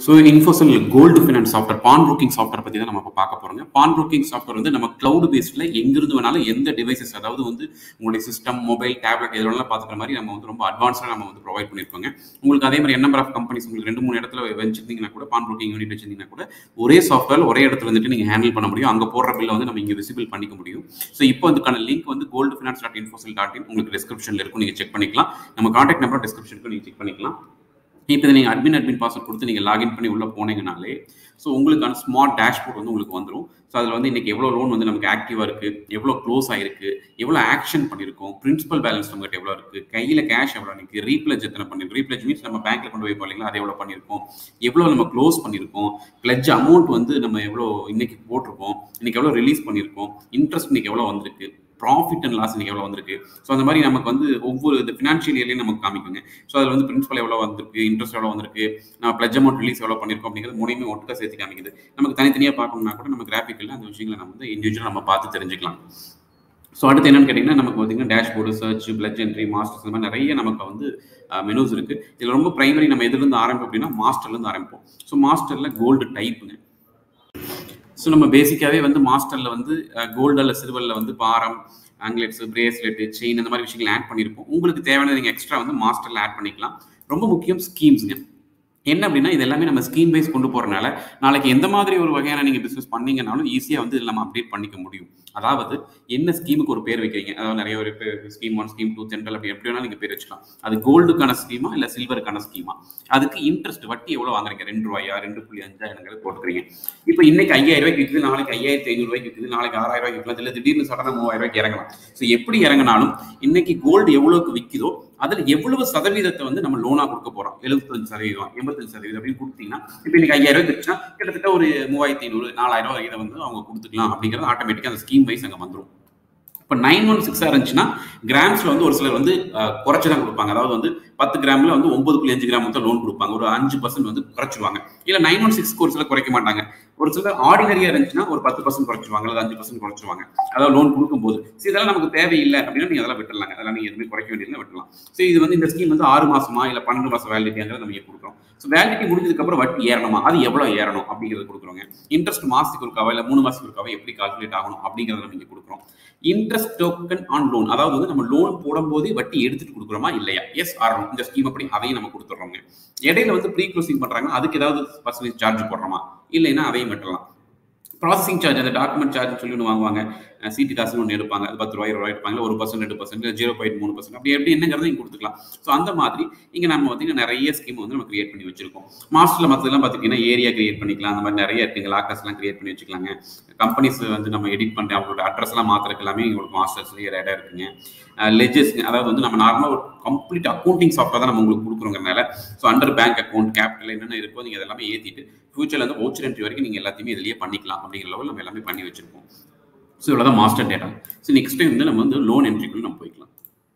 so Infosol gold finance software pawn booking software பற்றி தான் நம்ம இப்போ பார்க்க போகிறோங்க பான் புக்கிங் சாஃப்ட்வேர் வந்து நம்ம க்ளவுட் பேஸ்டில் எங்கிருந்து வேணாலும் எந்த டிவைசஸ் அதாவது வந்து உங்களுடைய சிஸ்டம் மொபைல் டேப்லெட் எது வேணாலும் பார்த்துக்கிற மாதிரி நம்ம வந்து ரொம்ப அட்வான்ஸாக நம்ம வந்து ப்ரொவைட் பண்ணியிருக்கோங்க உங்களுக்கு அதே மாதிரி நம்பர் ஆஃப் கம்பெனிஸ் உங்களுக்கு ரெண்டு மூணு இடத்துல வச்சிருந்தீங்கன்னா கூட பான் புக்கிங் யூனிட் வச்சிருந்தீங்கன்னா கூட ஒரே சாஃப்ட்வேர் ஒரே இடத்துல வந்துட்டு நீங்கள் ஹேண்டில் பண்ண முடியும் அங்கே போடுற பில்லை வந்து நம்ம இங்கே விசிபிள் பண்ணிக்க முடியும் ஸோ இப்போ அதுக்கான லிங்க் வந்து gold finance dot Infosol dot in உங்களுக்கு டிஸ்கிரிப்ஷனில் இருக்கும் நீங்கள் செக் பண்ணிக்கலாம் நம்ம காண்டாக்ட் நம்பர் டிஸ்கிரிப்ஷனுக்கு நீங்கள் செக் பண்ணிக்கலாம் இப்போ இதை நீங்கள் அட்மின் அட்மின் பாஸ்வேர்ட் கொடுத்து நீங்கள் லாகின் பண்ணி உள்ளே போனீங்கனாலே ஸோ உங்களுக்கான ஸ்மார்ட் டேஷ்போர்ட் வந்து உங்களுக்கு வந்துடும் ஸோ அதில் வந்து இன்றைக்கி எவ்வளோ லோன் வந்து நமக்கு ஆக்டிவாக இருக்குது எவ்வளோ க்ளோஸ் ஆயிருக்கு எவ்வளோ ஆக்ஷன் பண்ணியிருக்கோம் பிரின்சிபல் பேலன்ஸ் நம்மகிட்ட எவ்வளோ இருக்குது கையில் கேஷ் எவ்வளோ இருக்குது ரீப்ளேஜ் எத்தனை பண்ணிருக்கோம் ரீப்ளேஜ் மீன்ஸ் நம்ம பேங்க்கில் கொண்டு போய் போகிறீங்களா அது எவ்வளோ பண்ணியிருக்கோம் எவ்வளோ நம்ம க்ளோஸ் பண்ணியிருக்கோம் பிளட்ஜ் அமௌண்ட் வந்து நம்ம எவ்வளோ இன்னைக்கு போட்டிருக்கோம் இன்னைக்கு எவ்வளோ ரிலீஸ் பண்ணியிருக்கோம் இன்ட்ரெஸ்ட் இன்னைக்கு எவ்வளோ வந்திருக்கு ப்ராஃபிட் அண்ட் லாஸ் இன்னைக்கு எவ்வளோ வந்திருக்கு ஸோ அந்த மாதிரி நமக்கு வந்து ஒவ்வொரு இந்த ஃபினான்ஷியல் இயர்லையும் நமக்கு காமிக்குங்க ஸோ அதில் வந்து பிரின்சிபல் எவ்வளோ வந்திருக்கு இன்ட்ரெஸ்ட் எவ்வளோ வந்திருக்கு நம்ம பிளஜ் அமௌண்ட் ரிலீஸ் எவ்வளோ பண்ணியிருக்கோம் அப்படிங்கிறது மூணையுமே ஒட்டுக்கா சேர்த்து காமிக்குது நமக்கு தனித்தனியாக பார்க்கணும்னா கூட நம்ம கிராஃபிக்கில் அந்த விஷயங்களை நம்ம வந்து இண்டிவிஜுவலாக நம்ம பார்த்து தெரிஞ்சுக்கலாம் ஸோ அடுத்து என்னன்னு கேட்டிங்கன்னா நமக்கு பார்த்தீங்கன்னா டேஷ்போர்டு சர்ச் பிளட் என்ட்ரி மாஸ்டர்ஸ் இந்த மாதிரி நிறைய நமக்கு வந்து மெனூஸ் இருக்குது இதில் ரொம்ப பிரைமரி நம்ம எதுலேருந்து ஆரம்பிப்போம் அப்படின்னா மாஸ்டர்லேருந்து ஆரம்பிப்போம் ஸோ மாஸ்டரில் கோல்டு டைப்புங்க ஸோ நம்ம பேசிக்காகவே வந்து மாஸ்டரில் வந்து கோல்டு அல்ல சில்வரில் வந்து பாரம் ஆங்க்லெட்ஸ் பிரேஸ்லெட்டு செயின் அந்த மாதிரி விஷயங்கள் ஆட் பண்ணியிருப்போம் உங்களுக்கு தேவையானது நீங்கள் எக்ஸ்ட்ரா வந்து மாஸ்டரில் ஆட் பண்ணிக்கலாம் ரொம்ப முக்கியம் ஸ்கீம்ஸுங்க என்ன அப்படின்னா இது எல்லாமே நம்ம ஸ்கீம் வைஸ் கொண்டு போகிறனால நாளைக்கு எந்த மாதிரி ஒரு வகையான நீங்கள் பிஸ்னஸ் பண்ணீங்கனாலும் ஈஸியாக வந்து இதில் நம்ம அப்டேட் பண்ணிக்க முடியும் அதாவது என்ன ஸ்கீமுக்கு ஒரு பேர் வைக்கிறீங்க அதாவது நிறைய ஒரு scheme one scheme two central அப்படி எப்படி வேணாலும் நீங்கள் பேர் வச்சுக்கலாம் அது கோல்டுக்கான ஸ்கீமா இல்லை சில்வருக்கான ஸ்கீமா அதுக்கு இன்ட்ரெஸ்ட் வட்டி எவ்வளோ வாங்குறீங்க ரெண்டு ரூபாயா ரெண்டு புள்ளி அஞ்சாயிரங்கிறது போட்டுக்கிறீங்க இப்போ இன்னைக்கு ஐயாயிரம் ரூபாய்க்கு விற்குது நாளைக்கு ஐயாயிரத்தி ஐநூறு ரூபாய்க்கு விற்குது நாளைக்கு ஆறாயிரம் ரூபாய்க்கு விற்கலாம் இல்லை திடீர்னு சடனாக மூவாயிரம் ரூபாய்க்கு இறங்கலாம் ஸோ எப்படி இறங்கினாலும் இன்னைக்கு கோல்டு எவ்வளோக்கு விற்கிதோ அதில் எவ்வளவு சதவீதத்தை வந்து நம்ம லோனாக கொடுக்க போகிறோம் எழுபத்தஞ்சு சதவீதம் எண்பத்தஞ்சு சதவீதம் அப்படின்னு கொடுத்தீங்கன்னா இப்போ இன்னைக்கு ஐயாயிரம் ரூபாய் வச்சுன்னா கிட்டத்தட்ட ஒரு மூவாயிரத்தி ஐநூறு நாலாயிரம் ரூபாய் இதை வந்து அவங்க கொடுத்துக்கலாம் அப்படிங்கிறது ஆட்டோமேட்டிக்காக அந்த ஸ்கீம் வைஸ் அங்கே வந்துடும் இப்போ நைன் ஒன் சிக்ஸாக இருந்துச்சுன்னா கிராம்ஸில் வந்து ஒரு சிலர் வந்து குறைச்சி தான் கொடுப்பாங்க அதாவது வந்து பத்து கிராமில் வந்து ஒன்பது புள்ளி அஞ்சு கிராம் வந்து லோன் கொடுப்பாங்க ஒரு அஞ்சு பர்சன்ட் வந்து குறைச்சிடுவாங்க இல்லை நைன் ஒன் சிக்ஸ்க்கு ஒரு சிலர் குறைக்க மாட்டாங்க ஒரு சிலர் ஆர்டினரியாக இருந்துச்சுன்னா ஒரு பத்து பர்சன்ட் குறைச்சிருவாங்க அல்லது அஞ்சு பர்சன்ட் குறைச்சிருவாங்க அதாவது லோன் கொடுக்கும்போது ஸோ இதெல்லாம் நமக்கு தேவையில்லை அப்படின்னா நீங்கள் அதெல்லாம் விட்டுலாங்க அதெல்லாம் நீங்கள் எதுவுமே குறைக்க வேண்டியதில்லை விட்டுலாம் ஸோ இது வந்து இந்த ஸ்கீம் வந்து ஆறு மாசமா இல்லை பன்னெண்டு மாதம் வேலிடிட்டிங்கிறத நம்ம இங்கே கொடுக்குறோம் ஸோ வேலிடிட்டி முடிஞ்சதுக்கப்புறம் வட்டி ஏறணுமா அது எவ்வளோ ஏறணும் அப்படிங்கிறத கொடுக்குறோங்க இன்ட்ரெஸ்ட் மாதத்துக்கு ஒருக்காவா இல்லை மூணு மாதத்துக்கு ஒருக்காவா எப்படி கால்குலேட் ஆகணும் அப்படிங்கிறத நம்ம இங்கே கொடுக்குறோம் இன்ட்ரெஸ்ட் டோக்கன் ஆன் லோன் அதாவது வந்து நம்ம லோன் போடும்போது வட்டி எடுத்துட்டு கொடுக்குறோமா இல்லையா எஸ் ஆரணும் இந்த ஸ்கீம் அப்படி அதையும் நம்ம கொடுத்துட்றோங்க இடையில வந்து ப்ரீ க்ளோசிங் பண்றாங்க அதுக்கு ஏதாவது பர்சன்டேஜ் சார்ஜ் போடுறோமா இல்லைன்னா அதையும் விட்டுலாம் ப்ராசஸிங் சார்ஜ் அந்த டாக்குமெண்ட் சார்ஜ் சொல்லி ஒன்று வாங்குவாங்க சீட்டு காசுன்னு ஒன்று எடுப்பாங்க அது பத்து ரூபாய் ரூபாய் எடுப்பாங்க ஒரு பர்சன்ட் ரெண்டு பர்சன்ட் ஜீரோ பாயிண்ட் மூணு பர்சன்ட் அப்படி எப்படி என்னங்கிறத நீங்கள் கொடுத்துக்கலாம் ஸோ அந்த மாதிரி இங்கே நம்ம வந்து நிறைய ஸ்கீம் வந்து நம்ம கிரியேட் பண்ணி வச்சிருக்கோம் மாஸ்டரில் மற்றதெல்லாம் பார்த்துக்கிட்டிங்கன்னா ஏரியா கிரியேட் பண்ணிக்கலாம் அந்த மாதிரி நிறைய இருக்குங்க லாக்கர்ஸ்லாம் கிரியேட் பண்ணி வச்சுக்கலாங்க கம்பெனிஸ் வந்து நம்ம எடிட் பண்ணி அவங்களோட அட்ரஸ்லாம் மாற்றுறதுக்கு எல்லாமே உங்களுக்கு மாஸ்டர்ஸ்லேயே இடம் இருக்குங்க லெஜஸ் அதாவது வந்து நம்ம நார்மலாக ஒரு கம்ப்ளீட் அக்கௌண்டிங் சாஃப்ட்வேர் தான் நம்ம உங்களுக்கு கொடுக்குறோங்கிறனால so under bank account capital என்னென்ன இருக்கோ நீங்கள் அதெல்லாமே ஏற்றிட்டு ஃபியூச்சரில் வந்து வவுச்சர் என்ட்ரி வரைக்கும் நீங்கள் எல்லாத்தையுமே இதுலேயே பண்ணிக்கலாம் அப்படிங்கிற லெவல் நம்ம எல்லாமே பண்ணி வச்சிருக்கோம் ஸோ இவ்வளோ தான் master data so next time வந்து நம்ம வந்து லோன் என்ட்ரிக்குள்ள நம்ம போய்க்கலாம்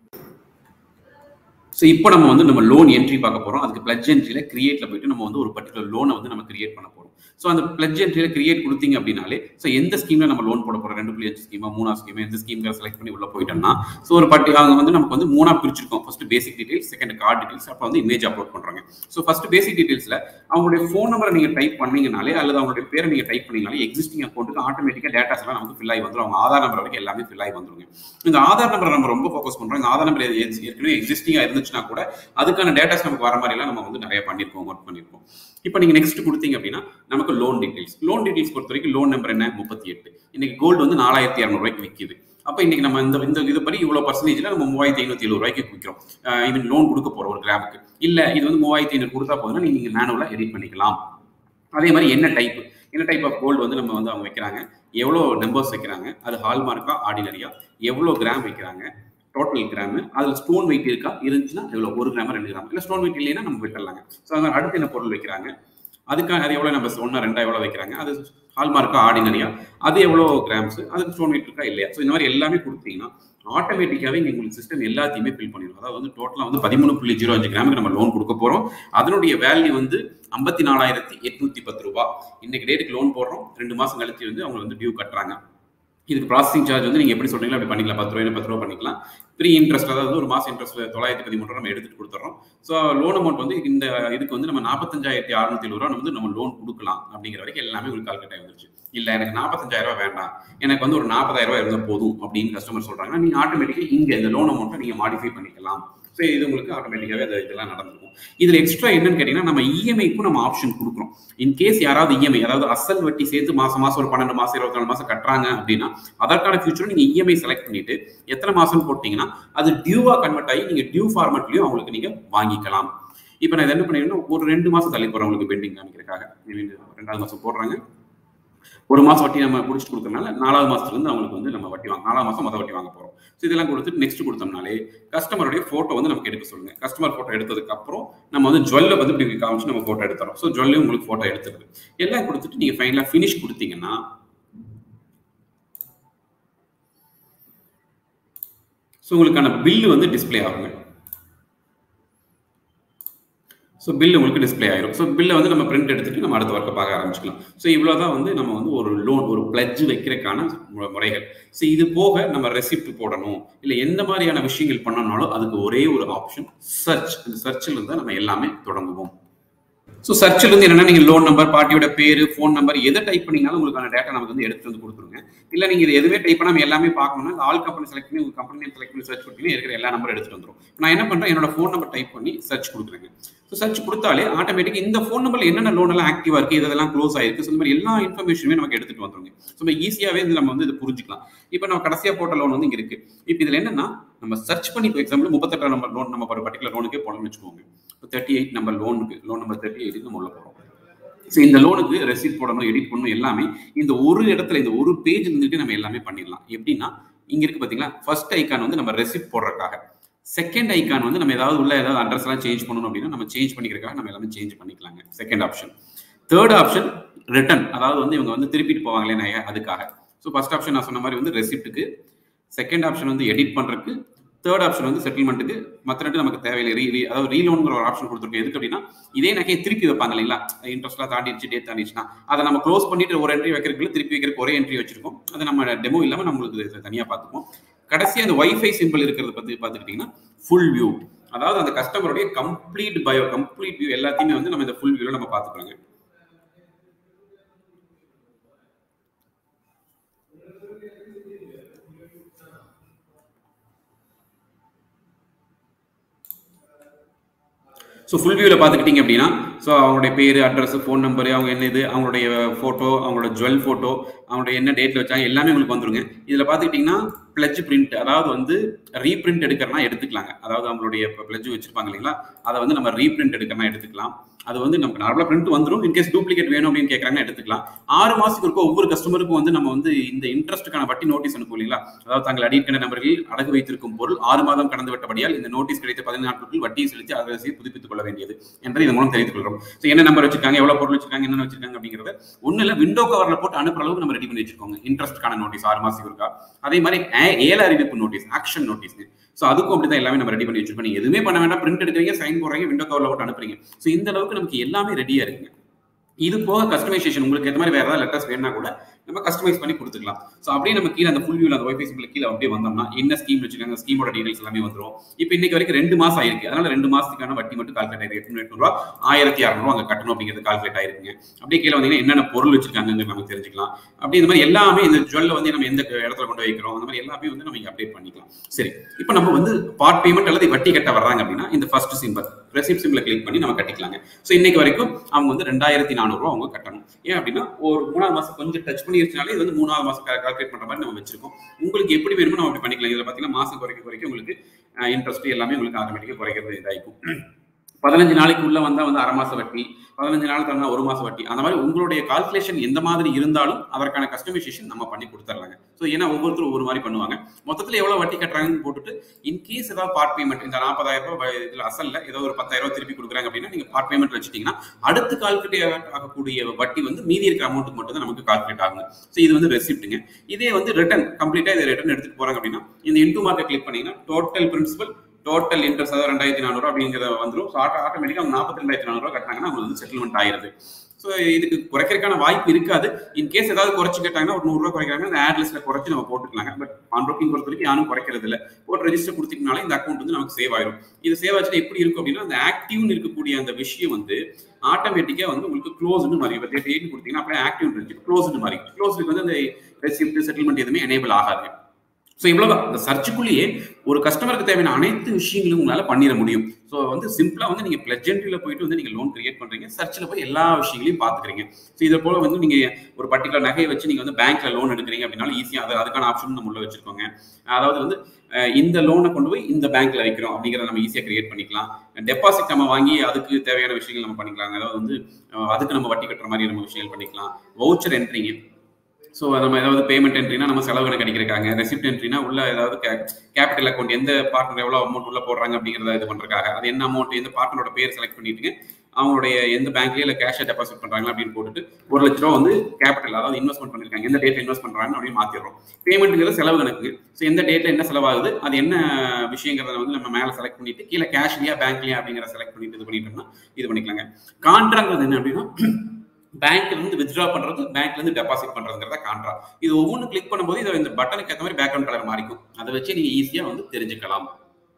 ஸோ இப்போ நம்ம வந்து நம்ம லோன் என்ட்ரி பார்க்க போகிறோம் அதுக்கு பிளட்ஜ் என்ட்ரியில் கிரியேட்ல போயிட்டு நம்ம வந்து ஒரு பர்டிகுலர் லோனை வந்து நம்ம கிரியேட் பண்ண போகிறோம் ஸோ அந்த பிளட்ஜ் என்ட்ரியில் கிரியேட் கொடுத்தீங்க அப்படின்னாலே ஸோ எந்த ஸ்கீமில் நம்ம லோன் போட போகிறோம் ரெண்டு புள்ளி அஞ்சு ஸ்கீமா மூணா ஸ்கீமா எந்த ஸ்கீம்களை செலக்ட் பண்ணி உள்ள போயிட்டோம்னா ஸோ ஒரு பட்டி அவங்க வந்து நமக்கு வந்து மூணா பிரிச்சிருக்கோம் first basic details second card details அப்போ வந்து இமேஜ் அப்லோட் பண்ணுறாங்க ஸோ ஃபர்ஸ்ட் பேசிக் டீடைல்ஸில் அவங்களுடைய ஃபோன் நம்பரை நீங்கள் டைப் பண்ணீங்கனாலே அல்லது அவங்களுடைய பேரை நீங்கள் டைப் பண்ணீங்கனாலே எக்ஸிஸ்டிங் அக்கௌண்ட்டுக்கு ஆட்டோமேட்டிக்காக டேட்டாஸ் எல்லாம் நமக்கு ஃபில் ஆகி வந்துடும் அவங்க ஆதார் நம்பர் வரைக்கும் எல்லாமே ஃபில் ஆகி வந்துருங்க இந்த ஆதார் நம்பரை நம்ம ரொம்ப ஃபோக்கஸ் பண்ணுறோம் இந்த ஆதார் நம்பர் ஏற்கனவே எக்ஸிஸ்டிங்காக இருந்துச்சுன்னா கூட அதுக்கான டேட்டாஸ் நமக்கு வர மாதிரிலாம் நம்ம வந்து நிறைய பண்ணியிருக்கோம் ஒர்க் பண்ணியிருக்கோம் இப்போ நீங்கள் நெக்ஸ்ட் கொடுத்தீங்க அப்படின்னா நமக்கு லோன் டீடைல்ஸ் லோன் டீடைல்ஸ் பொறுத்த வரைக்கும் லோன் நம்பர் என்ன முப்பத்தி எட்டு இன்னைக்கு கோல்டு வந்து நாலாயிரத்தி இரநூறுவாய்க்கு விற்கிது அப்போ இன்னைக்கு நம்ம இந்த இந்த இது படி இவ்வளோ பர்சன்டேஜில் நம்ம மூவாயிரத்தி ஐநூற்றி எழுபது ரூபாய்க்கு விற்கிறோம் ஈவன் லோன் கொடுக்க போகிறோம் ஒரு கிராமுக்கு இல்லை இது வந்து மூவாயிரத்தி ஐநூறு கொடுத்தா போதுன்னா நீங்கள் மேனுவலாக எடிட் பண்ணிக்கலாம் அதே மாதிரி என்ன டைப் என்ன டைப் ஆஃப் கோல்டு வந்து நம்ம வந்து அவங்க வைக்கிறாங்க எவ்வளோ நம்பர்ஸ் வைக்கிறாங்க அது ஹால்மார்க்கா ஆர்டினரியா எவ்வளோ கிராம் வைக்கிறாங்க டோட்டல் கிராம் அதில் ஸ்டோன் வெயிட் இருக்கா இருந்துச்சுன்னா எவ்வளோ ஒரு கிராம் ரெண்டு கிராம் இல்லை ஸ்டோன் வெயிட் இல்லைன்னா நம்ம விட்டுடலாங்க ஸோ அதனால் அடுத்து என்ன பொருள் வைக்கிறாங்க அதுக்காக அது எவ்வளோ நம்ம ஒன்றா ரெண்டா எவ்வளோ வைக்கிறாங்க அது ஹால்மார்க்கா ஆர்டினரியா அது எவ்வளோ கிராம்ஸ் அதுக்கு ஸ்டோன் வெயிட் இருக்கா இல்லையா ஸோ இந்த மாதிரி எல்லாமே கொடுத்தீங்கன்னா ஆட்டோமேட்டிக்காகவே இங்கே உங்களுக்கு சிஸ்டம் எல்லாத்தையுமே ஃபில் பண்ணிடும் அதாவது வந்து டோட்டலாக வந்து பதிமூணு புள்ளி ஜீரோ அஞ்சு கிராமுக்கு நம்ம லோன் கொடுக்க போகிறோம் அதனுடைய வேல்யூ வந்து ஐம்பத்தி நாலாயிரத்தி எட்நூத்தி பத்து ரூபா இன்னைக்கு டேட்டுக்கு லோன் போடுறோம் ரெண்டு மாதம் கழிச்சு வந்து அவங்க வந்து டியூ கட்டுறாங்க இதுக்கு ப்ராசஸிங் சார்ஜ் வந்து நீங்கள் எப்படி சொல்றீங்களோ அப்படி பண்ணிக்கலாம் பத்து ரூபாய் பத்து ரூபா பண்ணிக்கலாம் ப்ரீ இன்ட்ரெஸ்ட் அதாவது ஒரு மாசம் இன்ட்ரெஸ்ட் தொள்ளாயிரத்தி பதிமூணு ரூபா நம்ம எடுத்துட்டு கொடுத்துறோம் ஸோ லோன் அமௌண்ட் வந்து இந்த இதுக்கு வந்து நம்ம நாற்பத்தஞ்சாயிரத்தி அறுநூத்தி எழுபது ரூபா வந்து நம்ம லோன் கொடுக்கலாம் அப்படிங்கிற வரைக்கும் எல்லாமே உங்களுக்கு கால்குலேட் ஆகி வந்துருச்சு இல்லை எனக்கு நாற்பத்தஞ்சாயிரம் ரூபாய் வேண்டாம் எனக்கு வந்து ஒரு நாற்பதாயிரம் ரூபாய் இருந்தால் போதும் அப்படின்னு கஸ்டமர் சொல்றாங்கன்னா நீங்கள் ஆட்டோமேட்டிக்காக இங்கே இந்த லோன் அமௌண்ட்டை நீங்கள் மாடிஃபை பண்ணிக்கலாம் ஸோ இது உங்களுக்கு ஆட்டோமேட்டிக்காகவே அது இதெல்லாம் நடந்திருக்கும் இதில் எக்ஸ்ட்ரா என்னன்னு கேட்டிங்கன்னா நம்ம இஎம்ஐக்கும் நம்ம ஆப்ஷன் கொடுக்குறோம் இன் கேஸ் யாராவது இஎம்ஐ அதாவது அசல் வட்டி சேர்த்து மாசம் மாசம் ஒரு பன்னெண்டு மாசம் இருபத்தி நாலு மாசம் கட்டுறாங்க அப்படின்னா அதற்கான ஃபியூச்சரும் நீங்கள் இஎம்ஐ செலக்ட் பண்ணிட்டு எத்தனை மாசம் போட்டிங்கன்னா அது டியூவா கன்வெர்ட் ஆகி நீங்கள் டியூ ஃபார்மெட்லையும் அவங்களுக்கு நீங்கள் வாங்கிக்கலாம் இப்போ நான் இதை என்ன பண்ணிருக்கேன்னா ஒரு ரெண்டு மாசம் தள்ளி போகிறேன் உங்களுக்கு பெண்டிங் காமிக்கிறதுக்காக ரெண்டாவது மாசம் போடுறாங்க ஒரு மாசம் வட்டி நம்ம பிடிச்சிட்டு கொடுக்கறனால நாலாவது மாசத்துல இருந்து அவங்களுக்கு வந்து நம்ம வட்டி வாங்க நாலாவது மாசம் மொதல் வட்டி வாங்க போறோம் ஸோ இதெல்லாம் கொடுத்துட்டு நெக்ஸ்ட் கொடுத்தோம்னாலே கஸ்டமருடைய போட்டோ வந்து நமக்கு எடுக்க சொல்லுங்க கஸ்டமர் போட்டோ எடுத்ததுக்கு அப்புறம் நம்ம வந்து ஜுவல்ல வந்து இப்படி காமிச்சு நம்ம போட்டோ எடுத்துறோம் ஸோ ஜுவல்லையும் உங்களுக்கு போட்டோ எடுத்துருது எல்லாம் கொடுத்துட்டு நீங்க ஃபைனலா ஃபினிஷ் கொடுத்தீங்கன்னா ஸோ உங்களுக்கான பில்லு வந்து டிஸ்பிளே ஆகுங்க ஸோ பில் உங்களுக்கு டிஸ்பிளே ஆயிரும் ஸோ பில்லை வந்து நம்ம பிரிண்ட் எடுத்துட்டு நம்ம அடுத்த ஒர்க்கை பார்க்க ஆரம்பிச்சுக்கலாம் ஸோ இவ்வளோ தான் வந்து நம்ம வந்து ஒரு லோன் ஒரு பிளட்ஜ் வைக்கிறதுக்கான மு- முறைகள் ஸோ இது போக நம்ம ரெசிப்ட் போடணும் இல்லை எந்த மாதிரியான விஷயங்கள் பண்ணணும்னாலும் அதுக்கு ஒரே ஒரு ஆப்ஷன் சர்ச் இந்த சர்ச்சில் இருந்து நம்ம எல்லாமே தொடங்குவோம் ஸோ சர்ச்சில் இருந்து என்னன்னா நீங்க லோன் நம்பர் பார்ட்டியோட பேரு ஃபோன் நம்பர் எதை டைப் பண்ணீங்கனாலும் உங்களுக்கான டேட்டா நமக்கு வந்து எடுத்து வந்து கொடுத்துருங்க இல்ல நீங்க இது எதுவுமே டைப் பண்ணாம எல்லாமே பார்க்கணும்னா இந்த ஆல் கம்பெனி செலக்ட் பண்ணி உங்க கம்பெனி செலக்ட் பண்ணி சர்ச் பண்ணி இருக்கிற எல்லா நம்பர் எடுத்துட்டு வந்துரும் நான் என்ன பண்றேன் என்னோட ஃபோன் நம்பர் டைப் பண்ணி சர்ச் கொடுக்குறேங்க ஸோ சர்ச் கொடுத்தாலே ஆட்டோமேட்டிக் இந்த ஃபோன் நம்பர்ல என்னென்ன லோன் எல்லாம் ஆக்டிவா இருக்கு இதெல்லாம் க்ளோஸ் ஆயிருக்கு ஸோ இந்த மாதிரி எல்லா இன்ஃபர்மேஷனுமே நமக்கு எடுத்துட்டு வந்துருங்க ஸோ நம்ம ஈஸியாவே இது நம்ம வந்து இது புரிஞ்சுக்கலாம் இப்போ நம்ம கடைசியா போட்ட லோன் வந்து இங்க இருக்கு இப்போ இதுல என்னன்னா நம்ம சர்ச் பண்ணி இப்போ எக்ஸாம்பிள் முப்பத்தெட்டாம் நம்பர் லோன் நம்ம ஒரு பர்டிகுலர் லோனுக்கே போனோம்னு வச்சுக்கோங்க இப்போ தேர்ட்டி எயிட் நம்பர் லோனுக்கு லோன் நம்பர் தேர்ட்டி எயிட் நம்ம உள்ள போறோம் ஸோ இந்த லோனுக்கு ரெசிப்ட் போடணும் எடிட் பண்ணணும் எல்லாமே இந்த ஒரு இடத்துல இந்த ஒரு பேஜ் இருந்துட்டு நம்ம எல்லாமே பண்ணிடலாம் எப்படின்னா இங்க இருக்கு பாத்தீங்களா ஃபர்ஸ்ட் ஐக்கான் வந்து நம்ம ரெசிப்ட் போடுறதுக்காக செகண்ட் ஐக்கான் வந்து நம்ம ஏதாவது உள்ள ஏதாவது அட்ரஸ் எல்லாம் சேஞ்ச் பண்ணணும் அப்படின்னா நம்ம சேஞ்ச் பண்ணிக்கிறதுக்காக நம்ம எல்லாமே சேஞ்ச் பண்ணிக்கலாங்க second option third option return அதாவது வந்து இவங்க வந்து திருப்பிட்டு போவாங்களே நகை அதுக்காக ஸோ ஃபர்ஸ்ட் ஆப்ஷன் நான் சொன்ன மாதிரி வந்து ரெசிப்ட்டுக்கு செகண்ட் ஆப்ஷன் வந்து எடிட் பண்றதுக்கு தேர்ட் ஆப்ஷன் வந்து செட்டில்மெண்ட்டுக்கு மற்ற ரெண்டு நமக்கு தேவையில்லை ரீ ரீ அதாவது ரீலோன்ங்கிற ஒரு ஆப்ஷன் கொடுத்துருக்கோம் எதுக்கு அப்படின்னா இதே நகையை திருப்பி வைப்பாங்க இல்லைங்களா இன்ட்ரெஸ்ட்லாம் தாண்டிடுச்சு டேட் தாண்டிடுச்சுன்னா அதை நம்ம க்ளோஸ் பண்ணிட்டு ஒரு என்ட்ரி வைக்கிறதுக்குள்ள திருப்பி வைக்கிறதுக்கு ஒரே என்ட்ரி வச்சிருக்கோம் அதை நம்ம டெமோ இல்லாமல் நம்மளுக்கு தனியாக பார்த்துப்போம் கடைசியாக அந்த வைஃபை சிம்பிள் இருக்கிறத பற்றி பார்த்துக்கிட்டிங்கன்னா ஃபுல் வியூ அதாவது அந்த கஸ்டமருடைய கம்ப்ளீட் பயோ கம்ப்ளீட் வியூ எல்லாத்தையுமே வந்து நம்ம இந்த ஃபுல் வியூல நம்ம பார்த்துக்கிறோங்க ஸோ ஃபுல் வியூவில் பார்த்துக்கிட்டிங்க அப்படின்னா ஸோ அவங்களுடைய பேர் அட்ரஸ் ஃபோன் நம்பரு அவங்க என்ன இது அவங்களுடைய ஃபோட்டோ அவங்களோட ஜுவல் ஃபோட்டோ அவங்களுடைய என்ன டேட்டில் வச்சாங்க எல்லாமே உங்களுக்கு வந்துருங்க இதில் பார்த்துக்கிட்டிங்கன்னா பிளட்ஜ் பிரிண்ட் அதாவது வந்து ரீபிரிண்ட் எடுக்கிறனா எடுத்துக்கலாங்க அதாவது அவங்களுடைய பிளட்ஜ் வச்சிருப்பாங்க இல்லைங்களா அதை வந்து நம்ம ரீபிரிண்ட் எடுக்கிறனா எடுத்துக்கலாம் அது வந்து நமக்கு நார்மலாக பிரிண்ட் வந்துடும் இன்கேஸ் டூப்ளிகேட் வேணும் அப்படின்னு கேட்குறாங்க எடுத்துக்கலாம் ஆறு மாசத்துக்கு இருக்க ஒவ்வொரு கஸ்டமருக்கும் வந்து நம்ம வந்து இந்த இன்ட்ரெஸ்ட்டுக்கான வட்டி நோட்டீஸ் அனுப்பும் இல்லைங்களா அதாவது தாங்கள் அடிக்கின்ற நபர்கள் அடகு வைத்திருக்கும் பொருள் ஆறு மாதம் கடந்து விட்டபடியால் இந்த நோட்டீஸ் கிடைத்த பதினைந்து நாட்களுக்குள் வட்டியை செலுத்தி அதை புதுப்பித்துக் கொள்ள வேண்டியது என்பதை இதன் மூலம் தெரிவித்துக் கொள்கிறோம் ஸோ என்ன நம்பர் வச்சிருக்காங்க எவ்வளவு பொருள் வச்சிருக்காங்க என்ன வச்சிருக்காங்க அப்படிங்கிறத ஒண்ணு இல்ல விண்டோ கவர்ல போட்டு அனுப்புற அளவுக்கு நம்ம ரெடி பண்ணி வச்சிருக்கோங்க இன்ட்ரெஸ்ட்கான நோட்டீஸ் ஆறு மாசத்துக்கு இருக்கா அதே மாதிரி ஏ- ஏல அறிவிப்பு நோட்டீஸ் ஆக்ஷன் நோட்டீஸ் ஸோ அதுக்கும் அப்படிதான் எல்லாமே நம்ம ரெடி பண்ணி வச்சிருக்கோம் நீங்க எதுவுமே பண்ண வேண்டாம் பிரிண்ட் எடுக்கிறீங்க சைன் போடுறீங்க விண்டோ கவர்ல போட்டு அனுப்புறீங்க ஸோ இந்த அளவுக்கு நமக்கு எல்லாமே ரெடியா இருக்குங்க இது போக கஸ்டமைசேஷன் உங்களுக்கு ஏற்ற மாதிரி வேற ஏதாவது லெட்டர்ஸ் வேணா கூட நம்ம கஸ்டமைஸ் பண்ணி கொடுத்துக்கலாம் ஸோ அப்படியே நம்ம கீழே அந்த ஃபுல் வியூல அந்த ஒய்ஃபை சிம்பிள் கீழே அப்படியே வந்தோம்னா என்ன ஸ்கீம் வச்சிருக்காங்க ஸ்கீமோட டீடைல்ஸ் எல்லாமே வந்துரும் இப்போ இன்னைக்கு வரைக்கும் ரெண்டு மாசம் ஆயிருக்கு அதனால ரெண்டு மாசத்துக்கான வட்டி மட்டும் கால்குலேட் ஆயிருக்கு எட்நூறு எட்நூறுவா ஆயிரத்தி அறநூறுவா அங்க கட்டணும் அப்படிங்கிறது கால்குலேட் ஆயிருக்குங்க அப்படியே கீழே வந்தீங்கன்னா என்னென்ன பொருள் வச்சிருக்காங்க நமக்கு தெரிஞ்சுக்கலாம் அப்படி இந்த மாதிரி எல்லாமே இந்த ஜுவல்ல வந்து நம்ம எந்த இடத்துல கொண்டு வைக்கிறோம் அந்த மாதிரி எல்லாமே வந்து நம்ம இங்க அப்டேட் பண்ணிக்கலாம் சரி இப்போ நம்ம வந்து பார்ட் பேமெண்ட் அல்லது வட்டி கட்ட வர்றாங்க அப்படின்னா இந்த ஃபர்ஸ்ட் சிம்பிள் ரெசிப்ட் சிம்பிளை கிளிக் பண்ணி நம்ம கட்டிக்கலாங்க ஸோ இன்னைக்கு வரைக்கும் அவங்க வந்து ரெண்டாயிரத்தி நானூறுரூவா அவங்க கட்டணும் ஏன் அப்படின்னா ஒரு மூணாவது மாசம் கொஞ்சம் டச் பண்ணிருச்சுனாலே இது வந்து மூணாவது மாசம் கால்குலேட் பண்ற மாதிரி நம்ம வச்சிருக்கோம் உங்களுக்கு எப்படி வேணுமோ நம்ம அப்படி பண்ணிக்கலாம் இதில் பார்த்தீங்கன்னா மாசம் குறைக்க குறைக்க உங்களுக்கு இன்ட்ரெஸ்ட் எல்லாமே உங்களுக்கு ஆட்டோமேட்டிக்காக குறைக்கிறது இதாகிக்கும் பதினஞ்சு நாளைக்கு உள்ள வந்தா வந்து அரை மாச வட்டி பதினஞ்சு நாள் தரனா ஒரு மாசம் வட்டி அந்த மாதிரி உங்களுடைய கால்குலேஷன் எந்த மாதிரி இருந்தாலும் அதற்கான கஸ்டமைசேஷன் நம்ம பண்ணி கொடுத்துர்லாங்க ஸோ ஏன்னா ஒவ்வொருத்தரும் ஒவ்வொரு மாதிரி பண்ணுவாங்க மொத்தத்தில் எவ்வளவு வட்டி கட்டுறாங்கன்னு போட்டுட்டு இன்கேஸ் ஏதாவது பார்ட் பேமெண்ட் இந்த நாற்பதாயிரம் ரூபாய் இதில் அசல்ல ஏதோ ஒரு பத்தாயிரம் ரூபாய் திருப்பி கொடுக்குறாங்க அப்படின்னா நீங்க பார்ட் பேமெண்ட் வச்சுட்டீங்கன்னா அடுத்து கால்குலேட் ஆகக்கூடிய வட்டி வந்து மீதி இருக்கிற அமௌண்ட்டுக்கு மட்டும் தான் நமக்கு கால்குலேட் ஆகுங்க ஸோ இது வந்து ரெசிப்ட்டுங்க இதே வந்து ரிட்டர்ன் கம்ப்ளீட்டா இதை ரிட்டர்ன் எடுத்துட்டு போறாங்க அப்படின்னா இந்த இன்டூ மார்க்கெட் கிளிக் பண்ணீங்கன்னா டோட்டல் பிரின்சிபல் டோட்டல் இன்ட்ரெஸ்ட் அதாவது ரெண்டாயிரத்தி நானூறு அப்படிங்கிறத வந்துடும் ஸோ ஆட்டோ ஆட்டோமேட்டிக்காக அவங்க நாற்பத்தி ரெண்டாயிரத்தி நானூறுவா கட்டினாங்கன்னா அவங்களுக்கு வந்து செட்டில்மெண்ட் ஆயிருது ஸோ இதுக்கு குறைக்கிறதுக்கான வாய்ப்பு இருக்காது இன் கேஸ் ஏதாவது குறைச்சு கேட்டாங்கன்னா ஒரு நூறுரூவா குறைக்கிறாங்க இந்த ஆட் லிஸ்ட்ல குறைச்சு நம்ம போட்டுக்கலாங்க பட் பான் ப்ரோக்கிங் பொறுத்த வரைக்கும் யாரும் குறைக்கிறது இல்லை போட்டு ரெஜிஸ்டர் கொடுத்துட்டனால இந்த அக்கௌண்ட் வந்து நமக்கு சேவ் ஆயிரும் இது சேவ் ஆச்சுன்னா எப்படி இருக்கும் அப்படின்னா அந்த ஆக்டிவ்னு இருக்கக்கூடிய அந்த விஷயம் வந்து ஆட்டோமேட்டிக்கா வந்து உங்களுக்கு க்ளோஸ்னு மாதிரி இப்போ டேட் கொடுத்தீங்கன்னா அப்படியே ஆக்டிவ் இருந்துச்சு க்ளோஸ்னு மாதிரி க்ளோஸுக்கு வந்து அந்த ரெசிப்ட் செட்டில்மெண்ட் எதுவுமே எனேபிள் ஆகாது ஸோ இவ்வளவுதான் இந்த சர்ச்சுக்குள்ளேயே ஒரு கஸ்டமருக்கு தேவையான அனைத்து விஷயங்களும் உங்களால பண்ணிட முடியும் ஸோ வந்து சிம்பிளா வந்து நீங்க பிளஜென்ட்ரியில போயிட்டு வந்து நீங்க லோன் கிரியேட் பண்றீங்க சர்ச்சில் போய் எல்லா விஷயங்களையும் பாத்துக்கிறீங்க ஸோ இதை போல வந்து நீங்க ஒரு பர்டிகுலர் நகையை வச்சு நீங்க வந்து பேங்க்ல லோன் எடுக்கிறீங்க அப்படின்னாலும் ஈஸியா அது அதுக்கான ஆப்ஷன் நம்ம உள்ள வச்சிருக்கோங்க அதாவது வந்து அஹ், இந்த லோனை கொண்டு போய் இந்த பேங்க்ல வைக்கிறோம் அப்படிங்கிறத நம்ம ஈஸியா கிரியேட் பண்ணிக்கலாம் டெபாசிட் நம்ம வாங்கி அதுக்கு தேவையான விஷயங்கள் நம்ம பண்ணிக்கலாம் அதாவது வந்து அஹ், அதுக்கு நம்ம வட்டி கட்டுற மாதிரி நம்ம விஷயங்கள் பண்ணிக்கலாம் வவுச்சர் என்ட்ரிங்க ஸோ நம்ம ஏதாவது பேமெண்ட் என்ட்ரினா நம்ம செலவு கணக்கு அடிக்கிறாங்க ரெசிப்ட் என்ட்ரினா உள்ள ஏதாவது கேபிட்டல் அக்கௌண்ட் எந்த பார்ட்னர் எவ்வளோ அமௌண்ட் உள்ள போடுறாங்க அப்படிங்கிறத இது பண்றதுக்காக அது என்ன அமௌண்ட் எந்த பார்ட்னரோட பேர் செலக்ட் பண்ணிட்டுங்க அவங்களுடைய எந்த பேங்க்லயே இல்லை கேஷை டெபாசிட் பண்றாங்களா அப்படின்னு போட்டுட்டு ஒரு லட்ச ரூபா வந்து கேபிட்டல் அதாவது இன்வெஸ்ட்மெண்ட் பண்ணிருக்காங்க எந்த டேட்ல இன்வெஸ்ட் பண்றாங்க அப்படின்னு மாத்திடுறோம் பேமெண்ட்டுங்கிறது செலவு கணக்கு ஸோ எந்த டேட்ல என்ன செலவாகுது அது என்ன விஷயங்கிறத வந்து நம்ம மேலே செலக்ட் பண்ணிட்டு கீழே கேஷ்லயா பேங்க்லயா அப்படிங்கிற செலக்ட் பண்ணிட்டு இது பண்ணிட்டோம்னா இது பண்ணிக்கலாங்க கான்ட்ராங்கிறது என்ன அப்படின்னா பேங்க்ல இருந்து வித்ட்ரா பண்றது பேங்க்ல இருந்து டெபாசிட் பண்றதுங்கிறத காண்ட்ரா இது ஒவ்வொன்று கிளிக் பண்ணும்போது இது இந்த பட்டனுக்கு ஏற்ற மாதிரி பேக்ரவுண்ட் கலர் மாறிக்கும் அதை வச்சு நீங்க ஈஸியா வந்து தெரிஞ்சுக்கலாம்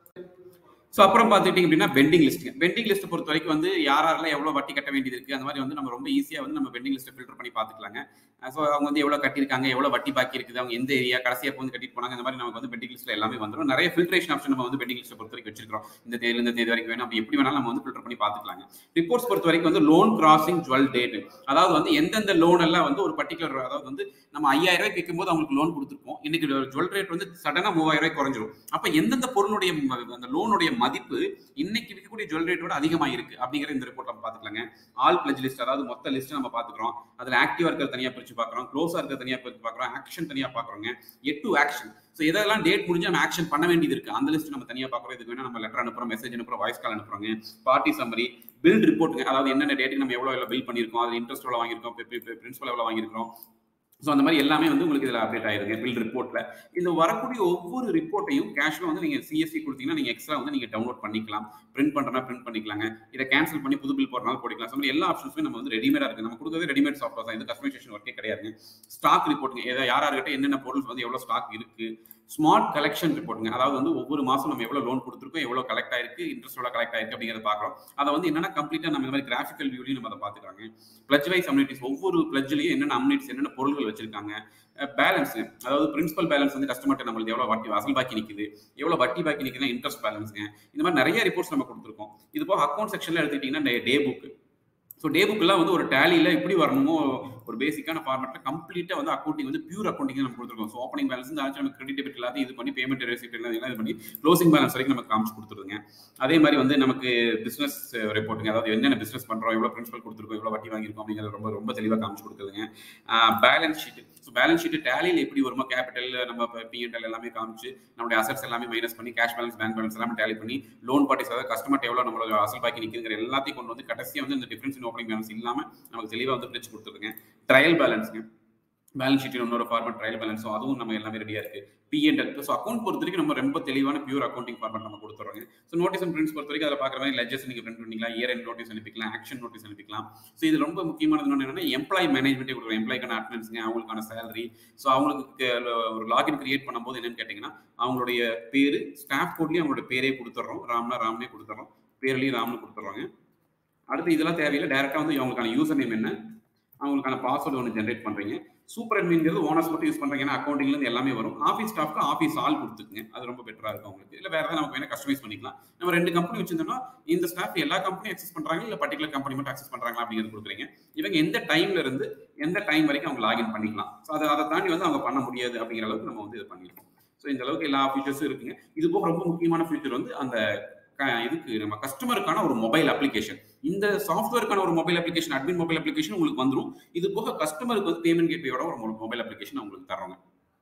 ஸோ அப்புறம் பார்த்துக்கிட்டிங்க அப்படின்னா பெண்டிங் லிஸ்ட் பெண்டிங் லிஸ்ட் பொறுத்த வரைக்கும் வந்து யார் யாரெல்லாம் எவ்வளோ வட்டி கட்ட வேண்டியது இருக்கு அந்த மாதிரி வந்து நம்ம ரொம்ப ஈஸியாக வந்து நம்ம பெண்டிங் லிஸ்ட்டை ஃபில்டர் பண்ணி பார்த்துக்கலாங்க ஸோ அவங்க வந்து எவ்வளோ கட்டியிருக்காங்க எவ்வளோ வட்டி பாக்கி இருக்குது அவங்க எந்த ஏரியா கடைசியாக வந்து கட்டிட்டு போனாங்க இந்த மாதிரி நமக்கு வந்து பெண்டிங் லிஸ்ட்ல எல்லாமே வந்துடும் நிறைய ஃபில்ட்ரேஷன் ஆப்ஷன் நம்ம வந்து பெண்டிங் லிஸ்ட்டை பொறுத்த வரைக்கும் வச்சிருக்கோம் இந்த தேதி இந்த தேதி வரைக்கும் வேணும் அப்படி எப்படி வேணாலும் நம்ம வந்து ஃபில்டர் பண்ணி பார்த்துக்கலாங்க ரிப்போர்ட்ஸ் பொறுத்த வரைக்கும் வந்து லோன் கிராசிங் ஜுவல் டேட் அதாவது வந்து எந்தெந்த லோன் எல்லாம் வந்து ஒரு பர்டிகுலர் அதாவது வந்து நம்ம ஐயாயிரம் ரூபாய் கேட்கும்போது அவங்களுக்கு லோன் கொடுத்துருப்போம் இன்னைக்கு ஜுவல் ரேட் வந்து சடனாக மூவாயிரம் ரூபாய் குறைஞ்சிரும் அப்போ எந்தெந்த பொருளுடைய ம- அந்த லோனுடைய மதிப்பு இன்னைக்கு விற்கக்கூடிய ஜுவல் ரேட்டோட அதிகமாக இருக்கு அப்படிங்கிற இந்த ரிப்போர்ட் நம்ம பார்த்துக்கலாங்க ஆல் பிளஜ் லிஸ்ட் அதாவது மொத்த லிஸ்ட் நம்ம பார்த்துக்கிறோம் அதில் ஆக்டிவா இருக்கிறது தனியாக பிரிச்சு பார்க்குறோம் க்ளோஸாக இருக்கிறது தனியாக பிரிச்சு பார்க்குறோம் ஆக்ஷன் தனியாக பார்க்குறோங்க எட் டு ஆக்ஷன் ஸோ எதெல்லாம் டேட் முடிஞ்சு நம்ம ஆக்ஷன் பண்ண வேண்டியது இருக்கு அந்த லிஸ்ட் நம்ம தனியாக பார்க்குறோம் இதுக்கு வேணா நம்ம லெட்டர் அனுப்புறோம் மெசேஜ் அனுப்புறோம் வாய்ஸ் கால் அனுப்புறோங்க பார்ட்டி சம்மரி பில் ரிப்போர்ட்டுங்க அதாவது என்னென்ன டேட்டுக்கு நம்ம எவ்வளோ எவ்வளோ பில் பண்ணியிருக்கோம் அது இன்ட்ரெஸ்ட் எவ்வளோ வாங்கியிருக்கோம் பிரின்சிபல் எவ்வளோ வாங்கியிருக்கோம் ஸோ அந்த மாதிரி எல்லாமே வந்து உங்களுக்கு இதில் அப்டேட் ஆயிருங்க பில் ரிப்போர்ட்டில் இந்த வரக்கூடிய ஒவ்வொரு ரிப்போர்ட்டையும் கேஷ்ல வந்து நீங்கள் சிஎஸ்சி கொடுத்தீங்கன்னா நீங்கள் எக்ஸ்ட்ரா வந்து நீங்கள் டவுன்லோட் பண்ணிக்கலாம் பிரிண்ட் பண்ணுறனா பிரிண்ட் பண்ணிக்கலாங்க இதை கேன்சல் பண்ணி புது பில் போடுறனால போட்டுக்கலாம் ஸோ மாதிரி எல்லா ஆப்ஷன்ஸுமே நம்ம வந்து ரெடிமேடாக இருக்குது நம்ம கொடுக்குறது ரெடிமேட் சாஃப்ட்வேர் தான் இது கஸ்டமைசேஷன் ஒர்க்கே கிடையாதுங்க ஸ்டாக் ரிப்போர்ட்டுங்க எதை யார் யார்கிட்ட என்னென்ன பொருள் வந்து எவ்வளோ ஸ்டாக் இருக்கு ஸ்மார்ட் கலெக்ஷன் ரிப்போர்ட்டுங்க அதாவது வந்து ஒவ்வொரு மாதம் நம்ம எவ்வளோ லோன் கொடுத்துருக்கோம் எவ்வளோ கலெக்ட் ஆயிருக்கு இன்ட்ரெஸ்ட் எவ்வளோ கலெக்ட் ஆயிருக்கு அப்படிங்கிறத பார்க்குறோம் அதை வந்து என்னென்ன கம்ப்ளீட்டாக நம்ம இந்த மாதிரி கிராஃபிக்கல் வியூலையும் நம்ம அதை பார்த்துக்காங்க பிளஜ் வைஸ் அம்யூனிட்டிஸ் ஒவ்வொரு பிளட்ஜ்லையும் என்னென்ன அம்யூனிட்டிஸ் என்னென்ன பொருட்கள் வச்சிருக்காங்க பேலன்ஸ் அதாவது பிரின்சிபல் பேலன்ஸ் வந்து கஸ்டமர்ட்ட நம்மளுக்கு எவ்வளோ வட்டி அசல் பாக்கி நிற்குது எவ்வளோ வட்டி பாக்கி நிற்குதுன்னா இன்ட்ரெஸ்ட் பேலன்ஸுங்க இந்த மாதிரி நிறைய ரிப்போர்ட்ஸ் நம்ம கொடுத்துருக்கோம் இது போக அக்கௌண்ட் செக்ஷனில் எடுத்துக்கிட்டிங்கன்னா டே புக் ஸோ டே புக்கெல்லாம் வந்து ஒரு டேலியில் எப்படி வரணுமோ ஒரு பேசிக்கான ஃபார்மெட்டில் கம்ப்ளீட்டாக வந்து அக்கௌண்டிங் வந்து பியூர் அக்கௌண்டிங் நம்ம கொடுத்துருக்கோம் ஸோ ஓப்பனிங் பேலன்ஸ் இந்த நம்ம கிரெடிட் டெபிட் எல்லாத்தையும் இது பண்ணி பேமெண்ட் ரெசிப்ட் எல்லாம் இதெல்லாம் இது பண்ணி க்ளோசிங் பேலன்ஸ் வரைக்கும் நமக்கு காமிச்சு கொடுத்துருங்க அதே மாதிரி வந்து நமக்கு பிஸ்னஸ் ரிப்போர்ட்டுங்க அதாவது என்னென்ன பிஸ்னஸ் பண்ணுறோம் எவ்வளோ பிரின்சிபல் கொடுத்துருக்கோம் எவ்வளோ வட்டி வாங்கியிருக்கோம் அப்படிங்கிறது ரொம்ப ரொம்ப தெளிவாக காமிச்சு கொடுக்குதுங்க balance sheet so balance sheet டேலியில் எப்படி வருமோ கேபிட்டல் நம்ம பிஎன்எல் எல்லாமே காமிச்சு நம்மளுடைய அசட்ஸ் எல்லாமே மைனஸ் பண்ணி கேஷ் பேலன்ஸ் பேங்க் பேலன்ஸ் எல்லாமே டேலி பண்ணி லோன் பார்ட்டிஸ் அதாவது கஸ்டமர் எவ்வளோ நம்மளோட அசல் பாக்கி நிற்குங்கிற எல்லாத்தையும் கொண்டு வந்து கடைசியாக வந்து இந்த டிஃபரன்ஸ் இன் ஓப்பனிங் பேலன்ஸ் இல்லாமல் நமக்கு தெளிவாக வந்து பிரிச்சு கொடுத்துருங்க ட்ரையல் பேலன்ஸுங்க பேலன்ஸ் ஷீட்டில் இன்னொரு ஃபார்மட் ட்ரையல் பேலன்ஸ் அதுவும் நம்ம எல்லாமே ரெடியாக இருக்கு பிஎன்எல் ஸோ அக்கௌண்ட் பொறுத்த வரைக்கும் நம்ம ரொம்ப தெளிவான பியூர் அக்கௌண்டிங் ஃபார்மட் நம்ம கொடுத்துறோங்க ஸோ நோட்டீஸ் அண்ட் பிரிண்ட்ஸ் பொறுத்த வரைக்கும் அதில் பார்க்குற மாதிரி லெஜஸ் நீங்கள் பிரிண்ட் பண்ணிக்கலாம் இயர் எண்ட் நோட்டீஸ் அனுப்பிக்கலாம் ஆக்ஷன் நோட்டீஸ் அனுப்பிக்கலாம் ஸோ இது ரொம்ப முக்கியமானது இன்னொன்று என்னன்னா எம்ப்ளாய் மேனேஜ்மெண்ட்டே கொடுக்குறோம் எம்ப்ளாய்க்கான அட்டனன்ஸுங்க அவங்களுக்கான சேலரி ஸோ அவங்களுக்கு ஒரு லாகின் கிரியேட் பண்ணும்போது என்னன்னு கேட்டிங்கன்னா அவங்களுடைய பேர் ஸ்டாஃப் கோட்லேயும் அவங்களோட பேரே கொடுத்துட்றோம் ராம்னா ராம்னே கொடுத்துட்றோம் பேர்லேயும் ராம்னு கொடுத்துட்றோங்க அடுத்து இதெல்லாம் தேவையில்லை டேரெக்டாக வந்து அவங்களுக்கான யூசர் நேம் என்ன அவங்களுக்கான பாஸ்வேர்டு ஒன்று ஜென்ரேட் பண்ணுறீங்க சூப்பர் அட்மின்ங்கிறது ஓனர்ஸ் மட்டும் யூஸ் பண்ணுறீங்க ஏன்னா அக்கௌண்டிங்லேருந்து எல்லாமே வரும் ஆஃபீஸ் ஸ்டாஃப்க்கு ஆஃபீஸ் ஆள் கொடுத்துக்குங்க அது ரொம்ப பெட்டராக இருக்கும் உங்களுக்கு இல்லை வேறு ஏதாவது நமக்கு வேணால் கஸ்டமைஸ் பண்ணிக்கலாம் நம்ம ரெண்டு கம்பெனி வச்சிருந்தோம்னா இந்த ஸ்டாஃப் எல்லா கம்பெனியும் அக்சஸ் பண்ணுறாங்க இல்லை பர்டிகுலர் கம்பெனி மட்டும் அக்சஸ் பண்ணுறாங்களா அப்படிங்கிறது கொடுக்குறீங்க இவங்க எந்த டைம்ல இருந்து எந்த டைம் வரைக்கும் அவங்க லாகின் பண்ணிக்கலாம் ஸோ அதை அதை தாண்டி வந்து அவங்க பண்ண முடியாது அப்படிங்கிற அளவுக்கு நம்ம வந்து இது பண்ணிருக்கோம் ஸோ இந்த அளவுக்கு எல்லா ஃபீச்சர்ஸும் இருக்குங்க இது போக ரொம்ப முக்கியமான ஃபீச்சர் வந்து அந்த க- இதுக்கு நம்ம கஸ்டமருக்கான ஒரு மொபைல் அப்ளிகேஷன் இந்த சாஃப்ட்வேருக்கான ஒரு mobile application admin mobile application உங்களுக்கு வந்துரும் இது போக கஸ்டமருக்கு வந்து பேமெண்ட் கேட்வேயோட ஒரு மொபைல் அப்ளிகேஷன் உங்களுக்கு தரோங்க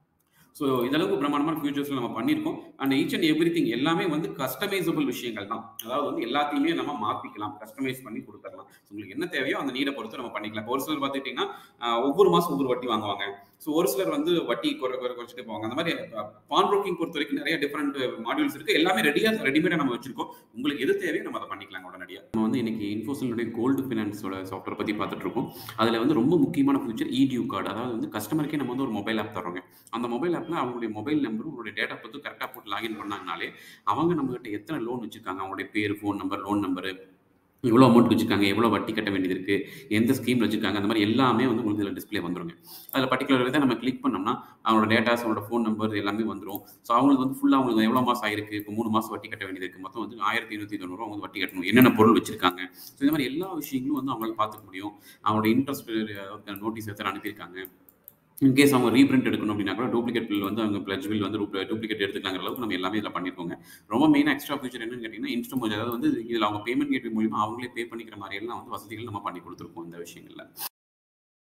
ஸோ இதளவுக்கு பிரமாண்டமான ஃபியூச்சர்ஸ்ல நம்ம பண்ணியிருக்கோம் and each and every thing எல்லாமே வந்து கஸ்டமைசபிள் விஷயங்கள் தான் அதாவது வந்து எல்லாத்தையுமே நம்ம மாற்றிக்கலாம் கஸ்டமைஸ் பண்ணி கொடுத்துடலாம் So உங்களுக்கு என்ன தேவையோ அந்த நீடை பொறுத்து நம்ம பண்ணிக்கலாம் இப்போ ஒரு சிலர் பார்த்துக்கிட்டிங்கன்னா ஆஹ், ஒவ்வொரு மாதம் ஒவ்வொரு வட்டி வாங்குவாங்க ஸோ ஒரு சிலர் வந்து வட்டி குறை குறை குறைச்சிட்டு போவாங்க அந்த மாதிரி பான் ப்ரோக்கிங் பொறுத்த வரைக்கும் நிறைய டிஃப்ரெண்ட் மாடியூல்ஸ் இருக்கு எல்லாமே ரெடியாக ரெடிமேடாக நம்ம வச்சிருக்கோம் உங்களுக்கு எது தேவையோ நம்ம அதை பண்ணிக்கலாம் உடனடியாக நம்ம வந்து இன்னைக்கு இன்ஃபோசிலுடைய கோல்டு ஃபினான்ஸோட சாஃப்ட்வேர் பற்றி பார்த்துட்டு இருக்கோம் அதில் வந்து ரொம்ப முக்கியமான ஃபியூச்சர் இடியூ கார்டு அதாவது வந்து கஸ்டமருக்கே நம்ம வந்து ஒரு மொபைல் ஆப் தரோங்க அந்த மொபைல் ஆப்பில் அவங்களுடைய மொபைல் நம்பரும் உங்களுடைய டேட்டா பார்த்து கரெக்டாக போட்டு லாகின் பண்ணாங்கனாலே அவங்க நம்மகிட்ட எத்தனை லோன் வச்சிருக்காங்க அவங்களுடைய பேர் ஃபோன் நம்பர் லோன் நம்பரு எவ்வளோ அமௌண்ட் வச்சுருக்காங்க எவ்வளோ வட்டி கட்ட வேண்டியது இருக்குது எந்த ஸ்கீம் வச்சுருக்காங்க அந்த மாதிரி எல்லாமே வந்து உங்களுக்கு இதில் டிஸ்பிளே வந்துருங்க அதில் பர்டிகுலர் இதை நம்ம கிளிக் பண்ணோம்னா அவங்களோட டேட்டாஸ் அவங்களோட ஃபோன் நம்பர் எல்லாமே வந்துடும் ஸோ அவங்களுக்கு வந்து ஃபுல்லாக அவங்களுக்கு எவ்வளோ மாதம் ஆயிருக்கு இப்போ மூணு மாதம் வட்டி கட்ட வேண்டியது இருக்குது மொத்தம் வந்து ஆயிரத்தி ஐநூற்றி தொண்ணூறு அவங்க வட்டி கட்டணும் என்னென்ன பொருள் வச்சிருக்காங்க ஸோ இந்த மாதிரி எல்லா விஷயங்களும் வந்து அவங்களால பார்த்துக்க முடியும் அவங்களோட இன்ட்ரெஸ்ட் நோட்டீஸ் எத்தனை அனுப்பியிருக்காங்க இன்கேஸ் அவங்க ரீபிரிண்ட் எடுக்கணும் அப்படின்னா கூட டூப்ளிகேட் பில் வந்து அவங்க பிளஜ் பில் வந்து டூப்ளிகேட் எடுத்துக்கலாங்கிற அளவுக்கு நம்ம எல்லாமே இதில் பண்ணியிருக்கோங்க ரொம்ப மெயின் எக்ஸ்ட்ரா ஃபீச்சர் என்னன்னு கேட்டிங்கன்னா இன்ஸ்டமோஜ் அதாவது வந்து இதில் அவங்க பேமெண்ட் கேட்வே மூலியமாக அவங்களே பே பண்ணிக்கிற மாதிரி எல்லாம் வந்து வசதிகள் நம்ம பண்ணி கொடுத்துருக்கோம் இந்த விஷயங்களில்